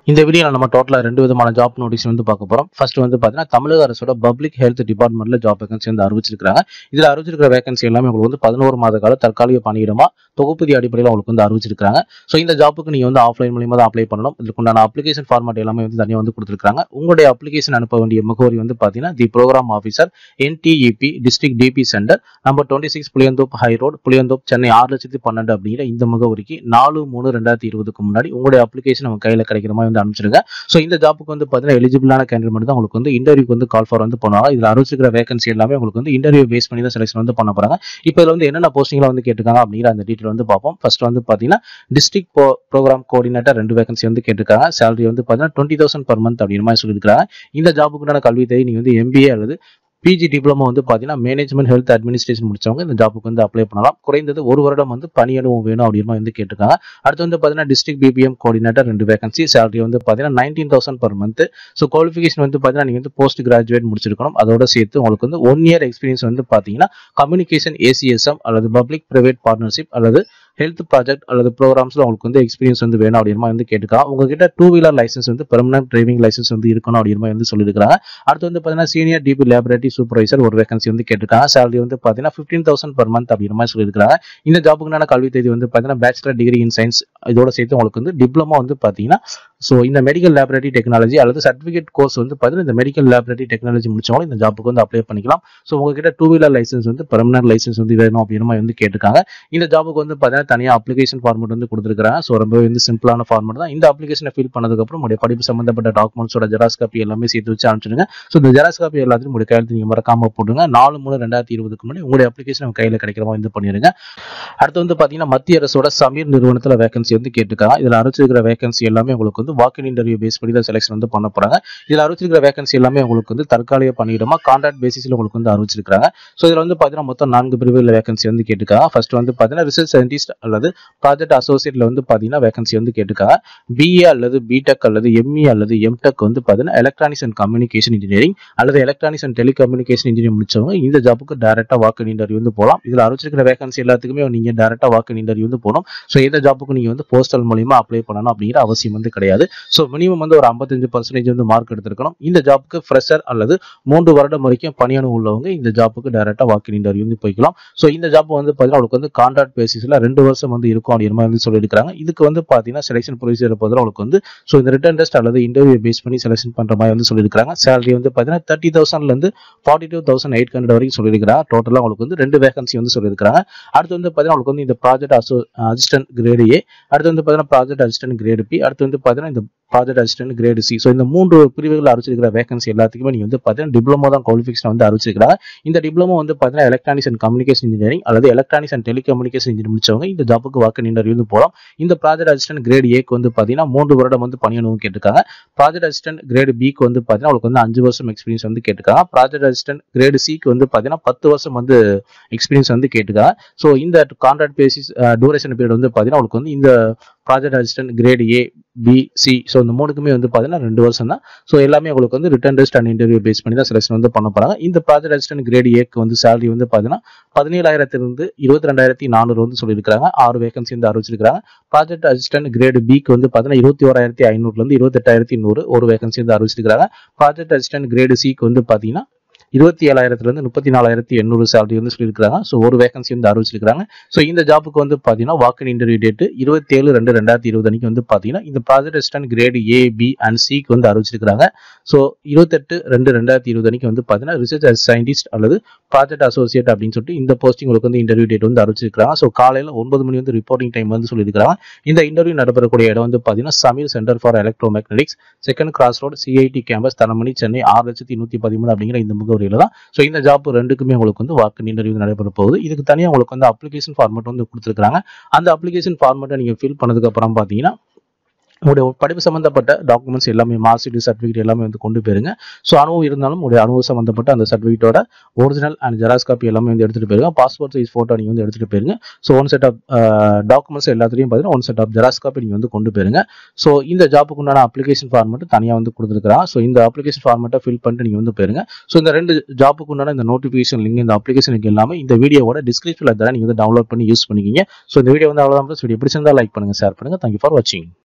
இந்த வீடியோவில் நம்ம டோட்டலாக ரெண்டு விதமான ஜாப் நோட்டீஸ் வந்து பார்க்க போகிறோம் ஃபர்ஸ்ட் வந்து பார்த்தீங்கன்னா தமிழக அரசோட பப்ளிக் ஹெல்த் டிபார்ட்மெண்ட்ல ஜாப் வேகன்சி வந்து அறிவிச்சிருக்காங்க இதில் அறிவிச்சிருக்கிற வேகன்சி எல்லாமே உங்களுக்கு வந்து பதினோரு மாத கால தற்காலிக பணியிடமா தொகுப்பதி அடிப்படையில் உங்களுக்கு வந்து அறிவிச்சிருக்காங்க ஸோ இந்த ஜாப்புக்கு நீங்கள் வந்து ஆஃப்லைன் மூலியமாக தான் அப்ளை பண்ணணும் இதுக்குண்டான அப்ளிகேஷன் ஃபார்மேட் எல்லாமே வந்து தனியாக வந்து கொடுத்துருக்காங்க உங்களுடைய அப்ளிகேஷன் அனுப்ப வேண்டிய முகவரி வந்து பார்த்தீங்கன்னா the programme officer NTEP district TB centre number twenty six Pulianthope high road Pulianthope Chennai ஆறு லட்சத்தி பன்னெண்டு அப்படிங்கிற இந்த முகவரிக்கு நாலு மூணு ரெண்டாயிரத்தி இருபதுக்கு முன்னாடி உங்களுடைய அப்ளிகேஷன் நம்ம கையில் கிடைக்கிற மாதிரி வந்து அனுப்பிச்சிருங்க ஸோ இந்த ஜாப்புக்கு வந்து பார்த்தீங்கன்னா எலிஜிபிளான கேண்டிடேட் மட்டும் தான் உங்களுக்கு வந்து இன்டர்வியூக்கு வந்து கால் ஃபார் வந்து பண்ணுவாங்க இதில் அறிவிச்சிருக்கிற வேகன்சி எல்லாமே உங்களுக்கு வந்து இன்டர்வியூ பேஸ் பண்ணி தான் செலக்ஷன் வந்து பண்ண போறாங்க இப்போ இதில் வந்து என்னென்ன போஸ்டிங்லாம் வந்து கேட்டிருக்காங்க அப்படிங்கிற அந்த டீட்டெயில் வந்து பார்ப்போம் ஃபர்ஸ்ட் வந்து பார்த்தீங்கன்னா டிஸ்ட்ரிக்ட் ப்ரோக்ராம் கோஆர்டினேட்டர் ரெண்டு வேகன்சி வந்து கேட்டிருக்காங்க சேலரி வந்து பார்த்தீங்கன்னா டுவெண்ட்டி தௌசண்ட் பர் மந்த் அப்படிங்கிற மாதிரி சொல்லியிருக்காங்க இந்த ஜாப்புக்குண்டான கல்வி தேவை நீங்கள் வந்து எம்பிஏ அல்லது பிஜி டிப்ளமோ வந்து பார்த்தீங்கன்னா மேனேஜ்மெண்ட் ஹெல்த் அட்மினிஸ்ட்ரேஷன் முடிச்சவங்க இந்த ஜாப்புக்கு வந்து அப்ளை பண்ணலாம் குறைந்தது ஒரு வருடம் வந்து பணி அனுபவம் வேணும் அப்படின்னு வந்து கேட்டிருக்காங்க அடுத்து வந்து பார்த்தீங்கன்னா டிஸ்ட்ரிக்ட் பிபிஎம் கோஆர்டினேட்டர் ரெண்டு வேகன்சி சேலரி வந்து பார்த்தீங்கன்னா nineteen thousand per month so qualification வந்து பார்த்தீங்கன்னா நீங்கள் வந்து போஸ்ட் கிராஜுவேட் முடிச்சிருக்கணும் அதோட சேர்த்து உங்களுக்கு வந்து ஒன் இயர் எக்ஸ்பீரியன்ஸ் வந்து பார்த்தீங்கன்னா கம்யூனிகேஷன் ஏசிஎஸ்எம் அல்லது பப்ளிக் பிரைவேட் பார்ட்னர்ஷிப் அல்லது ஹெல்த் ப்ராஜெக்ட் அல்லது ப்ரோக்ராம்ஸ்ல உங்களுக்கு வந்து எக்ஸ்பீரியன்ஸ் வந்து வேணும் அப்படின்னு வந்து கேட்டுக்கலாம் உங்ககிட்ட டூ வீலர் லைசன்ஸ் வந்து பெர்மனன்ட் டிரைவிங் லைசன்ஸ் வந்து இருக்கணும் அப்படின்னு மாதிரி வந்து சொல்லியிருக்காங்க அடுத்து வந்து பார்த்தீங்கன்னா சீனியர் டிபி லேபரேட்டரி சூப்பர்வைசர் ஒரு வேகன்சி வந்து கேட்டிருக்காங்க சேலரி வந்து பார்த்தீங்கன்னா ஃபிஃப்டீன் தௌசண்ட் பர் மந்த் அப்படிங்கிற மாதிரி சொல்லியிருக்காங்க இந்த ஜாப்புக்குனான கல்வி தேதி வந்து பார்த்தீங்கன்னா பேச்சுலர் டிகிரி இன் சயின்ஸ் இதோட சேர்த்து உங்களுக்கு வந்து டிப்ளமோ வந்து பார்த்தீங்கன்னா ஸோ இந்த மெடிக்கல் லேபரேட்டரி டெக்னாலஜி அல்லது சர்டிஃபிகேட் கோர்ஸ் வந்து பார்த்தீங்கன்னா இந்த மெடிக்கல் லேபரேட்டரி டெக்னாலஜி முடிச்சவங்க இந்த ஜாப்புக்கு வந்து அப்ளை பண்ணிக்கலாம் ஸோ உங்ககிட்ட டூ வீலர் லைசன்ஸ் வந்து பெர்மனன்ட் லைசன்ஸ் வந்து வேணும் அப்படின்னு மாதிரி வந்து கேட்டிருக்காங்க இந்த ஜாப்புக்கு வந்து பார்த்தீங்கன்னா தனியாக அப்ளிகேஷன் ஃபார்மேட் வந்து கொடுத்துருக்காங்க ஸோ ரொம்பவே வந்து சிம்பிளான ஃபார்மேட் தான் இந்த அப்ளிகேஷனை ஃபில் பண்ணதுக்கப்புறம் உங்களுடைய படிப்பு சம்மந்தப்பட்ட டாக்குமெண்ட்ஸோட ஜெராக்ஸ் காப்பி எல்லாமே சேர்த்து வச்சு அனுப்பிச்சிடுங்க ஸோ இந்த ஜெராக்ஸ் காப்பி எல்லாத்தையும் உங்களுடைய கையெழுத்து நீங்கள் மறக்காம போட்டுங்க நாலு மூணு ரெண்டாயிரத்தி இருபதுக்கு முன்னாடி உங்களுடைய அப்ளிகேஷன் உங்க கையில் கிடைக்கிற மாதிரி வந்து பண்ணிடுங்க அடுத்து வந்து பார்த்தீங்கன்னா மத்திய அரசோட சமீர் நிறுவனத்தில் வேகன்சி வந்து கேட்டிருக்காங்க இதில் அறிவிச்சிருக்கிற வேகன்சி எல்லாமே உங்களுக்கு வந்து வாக்கின் இன்டர்வியூ பேஸ் பண்ணி தான் செலெக்ஷன் வந்து பண்ண போறாங்க இதில் அறிவிச்சிருக்கிற வேகன்சி எல்லாமே உங்களுக்கு வந்து தற்காலிக பணியிடமா கான்ட்ராக்ட் பேசிஸில் உங்களுக்கு வந்து அறிவிச்சிருக்காங்க ஸோ இதில் வந்து பார்த்தீங்கன்னா மொத்தம் நான்கு பிரிவுகளில் வேகன்சி வந்து கேட்டிருக்காங்க ஃபர்ஸ்ட் வந்து பார்த்தீங்கன்னா ரிசர்ச் சயின்டிஸ்ட் அல்லது ப்ராஜெக்ட் அசோசியேட்ல வந்து பார்த்தீங்கன்னா வேகன்சி வந்து கேட்டிருக்காங்க பிஏ அல்லது பிடெக் அல்லது எம்இ அல்லது எம்டெக் வந்து பார்த்தீங்கன்னா எலக்ட்ரானிக்ஸ் அண்ட் கம்யூனிகேஷன் இன்ஜினியரிங் அல்லது எலக்ட்ரானிக்ஸ் அண்ட் டெலிகம்யூனிகேஷன் இன்ஜினியர் முடிச்சவங்க இந்த ஜாப்புக்கு டேரக்டா வாக்கு இன்டர்வியூ வந்து போகலாம் இதில் அறிவிச்சிருக்கிற வேகன்சி எல்லாத்துக்குமே நீங்க டேரக்டா வாக்கு இன்டர்வியூ வந்து போகணும் ஸோ இந்த ஜாப்புக்கு நீங்க வந்து போஸ்டல் மூலியமா அப்ளை பண்ணணும் அப்படிங்கிற அவசியம் வந்து கிடையாது ஸோ மினிமம் வந்து ஒரு ஐம்பத்தஞ்சு பர்சன்டேஜ் வந்து மார்க் எடுத்திருக்கணும் இந்த ஜாப்புக்கு ஃப்ரெஷர் அல்லது மூன்று வருடம் வரைக்கும் பணியானு உள்ளவங்க இந்த ஜாப்புக்கு டேரக்டா வாக்கு இன்டர்வியூ வந்து போய்க்கலாம் ஸோ இந்த ஜாப் வந்து பார்த்தீங்கன்னா உங்களுக்கு வந்து கான்ட்ராக்ட் பேசிஸ்ல ரெண்டு வருஷம் வந்து இருக்கும் அப்படிங்கிற மாதிரி வந்து சொல்லியிருக்காங்க இதுக்கு வந்து பார்த்தீங்கன்னா செலெக்ஷன் ப்ரொசீஜர் பொறுத்தவரை உங்களுக்கு வந்து ஸோ இந்த ரிட்டன் டெஸ்ட் அல்லது இன்டர்வியூ பேஸ் பண்ணி செலெக்ஷன் பண்ற மாதிரி வந்து சொல்லியிருக்காங்க சேலரி வந்து பார்த்தீங்கன்னா தேர்ட்டி தௌசண்ட்லேருந்து forty two thousand eight hundred வரைக்கும் சொல்லியிருக்காங்க டோட்டலாக உங்களுக்கு வந்து ரெண்டு வேகன்சி வந்து சொல்லியிருக்காங்க அடுத்து வந்து பார்த்தீங்கன்னா உங்களுக்கு வந்து இந்த ப்ராஜெக்ட் அசோ அசிஸ்டன்ட் கிரேடு ஏ அடுத்து வந்து பார்த்தீங்கன்னா ப்ராஜெக்ட் அசிஸ்டன்ட் கிரேடு பி அடுத்து வந்து பார்த்தீங்கன்னா இந்த project assistant grade C so இந்த மூன்று பிரிவுகள் அறிவிச்சிருக்கிற வேகன்சி எல்லாத்துக்குமே நீங்கள் வந்து பார்த்தீங்கன்னா டிப்ளமோ தான் குவாலிஃபிகேஷன் வந்து அறிவிச்சிருக்காங்க இந்த டிப்ளமோ வந்து பார்த்தீங்கன்னா எலக்ட்ரானிக்ஸ் அண்ட் கம்யூனிகேஷன் இன்ஜினியரிங் அல்லது எலக்ட்ரானிக்ஸ் அண்ட் டெலிகம்யூனிகேஷன் இன்ஜினியர் முடிச்சவங்க இந்த ஜாப்புக்கு வாக்கு இன்டர்வியூ வந்து போகலாம் இந்த ப்ராஜெக்ட் அசிஸ்டன்ட் கிரேட் ஏக்கு வந்து பார்த்தீங்கன்னா மூன்று வருடம் வந்து பணி அனுபவம் கேட்டிருக்காங்க ப்ராஜெக்ட் அசிஸ்டன்ட் கிரேடு பிக்கு வந்து பார்த்தீங்கன்னா உங்களுக்கு வந்து அஞ்சு வருஷம் எக்ஸ்பீரியன்ஸ் வந்து கேட்டிருக்காங்க ப்ராஜெக்ட் அசிஸ்டன்ட் கிரேடு சிக்கு வந்து பார்த்தீங்கன்னா பத்து வருஷம் வந்து எக்ஸ்பீரியன்ஸ் வந்து கேட்டிருக்காங்க ஸோ இந்த கான்ட்ராக்ட் பேசிஸ் டூரேஷன் பீரியட் வந்து பார்த்தீங்கன்னா உங்களுக்கு வந்து இந்த project assistant grade A B C so இந்த மூணுக்குமே வந்து பார்த்தீங்கன்னா ரெண்டு வருஷம் தான் ஸோ எல்லாமே உங்களுக்கு வந்து written test and interview base பண்ணி தான் செலக்ஷன் வந்து பண்ண போறாங்க இந்த ப்ராஜெக்ட் அசிஸ்டன்ட் கிரேடு ஏக்கு வந்து சேலரி வந்து பார்த்தீங்கன்னா பதினேழாயிரத்திலிருந்து இருபத்தி ரெண்டாயிரத்தி நானூறு வந்து சொல்லியிருக்காங்க ஆறு வேகன்சி வந்து அறிவிச்சிருக்காங்க ப்ராஜெக்ட் அசிஸ்டன்ட் கிரேடு பிக்கு வந்து பார்த்தீங்கன்னா இருபத்தி ஓராயிரத்தி ஐநூறுலேருந்து இருபத்தெட்டாயிரத்தி நூறு ஒரு வேகன்சி வந்து அறிவிச்சிருக்காங்க ப்ராஜெக்ட் அசிஸ்டன்ட் கிரேடு சிக்கு வந்து பார்த்தீங்கன்னா இருபத்தி ஏழாயிரத்துலேருந்து முப்பத்தி நாலாயிரத்தி எண்ணூறு சேலரி வந்து சொல்லியிருக்காங்க ஸோ ஒரு வேகன்சி வந்து அறிவிச்சிருக்காங்க ஸோ இந்த ஜாப்புக்கு வந்து பார்த்தீங்கன்னா வாக்கு இன்டர்வியூ டேட்டு இருபத்தேழு ரெண்டு ரெண்டாயிரத்தி இருபது அன்னைக்கு வந்து பார்த்தீங்கன்னா இந்த project assistant grade A B and சிக்கு வந்து அறிவிச்சிருக்காங்க ஸோ இருபத்தெட்டு ரெண்டு ரெண்டாயிரத்தி இருபது அன்னைக்கு வந்து பார்த்தீங்கன்னா ரிசர்ச் சயின்டிஸ்ட் அல்லது ப்ராஜெக்ட் அசோசியேட் அப்படின்னு சொல்லிட்டு இந்த போஸ்டிங் உங்களுக்கு வந்து இன்டர்வியூ டேட் வந்து அறிவிச்சிருக்காங்க ஸோ காலையில் ஒன்பது மணி வந்து ரிப்போர்ட்டிங் டைம் வந்து சொல்லியிருக்காங்க இந்த இன்டர்வியூ நடைபெறக்கூடிய இடம் வந்து பார்த்தீங்கன்னா SAMEER centre for electromagnetics second cross road CIT campus Taramani Chennai ஆறு லட்சத்தி நூற்றி பதிமூணு அப்படிங்கிற இந்த முகவரியில் தான் ஸோ இந்த ஜாப் ரெண்டுக்குமே உங்களுக்கு வந்து வாக்கு இன்டர்வியூ நடைபெற போகுது இதுக்கு தனியாக உங்களுக்கு வந்து அப்ளிகேஷன் ஃபார்மேட் வந்து கொடுத்துருக்காங்க அந்த அப்ளிகேஷன் ஃபார்மேட்டை நீங்கள் ஃபில் பண்ணதுக்கு அப்புறம் பார்த்தீங்கன்னா உங்களுடைய படிப்பு சம்மந்தப்பட்ட டாக்குமெண்ட்ஸ் எல்லாமே மார்க் ஷீட் சர்டிஃபிகேட் எல்லாமே வந்து கொண்டு போயிருங்க ஸோ அனுபவம் இருந்தாலும் உங்களுடைய அனுபவம் சம்மந்தப்பட்ட அந்த சர்டிஃபிகேட்டோட ஒரிஜினல் அண்ட் ஜெராக்ஸ் காப்பி எல்லாமே வந்து எடுத்துகிட்டு போயிருங்க பாஸ்போர்ட் சைஸ் ஃபோட்டோ நீங்கள் வந்து எடுத்துகிட்டு போயிருங்க so one set of documents எல்லாத்துலையும் பார்த்தீங்கன்னா one set of Xerox copy நீங்கள் வந்து கொண்டு போயிருங்க ஸோ இந்த ஜாப்புக்கு உண்டான அப்ளிகேஷன் ஃபார்மெட் தனியாக வந்து கொடுத்துருக்காங்க ஸோ இந்த அப்ளிகேஷன் ஃபார்மெட்டை ஃபில் பண்ணிட்டு நீங்கள் வந்து போயிருங்க ஸோ இந்த ரெண்டு ஜாப்புக்கு உண்டான இந்த நோட்டிஃபிகேஷன் லிங்க் இந்த அப்ளிகேஷன் லிங்க் எல்லாமே இந்த வீடியோவோட டிஸ்கிரிப்ஷனில் தர நீங்கள் வந்து டவுன்லோட் பண்ணி யூஸ் பண்ணிக்கிங்க ஸோ இந்த வீடியோ வந்து அவ்வளோதான் வீடியோ பிடிச்சிருந்தா லைக் பண்ணுங்கள் ஷேர் பண்ணுங்கள் தேங்க்யூ ஃபார் வாட்சிங்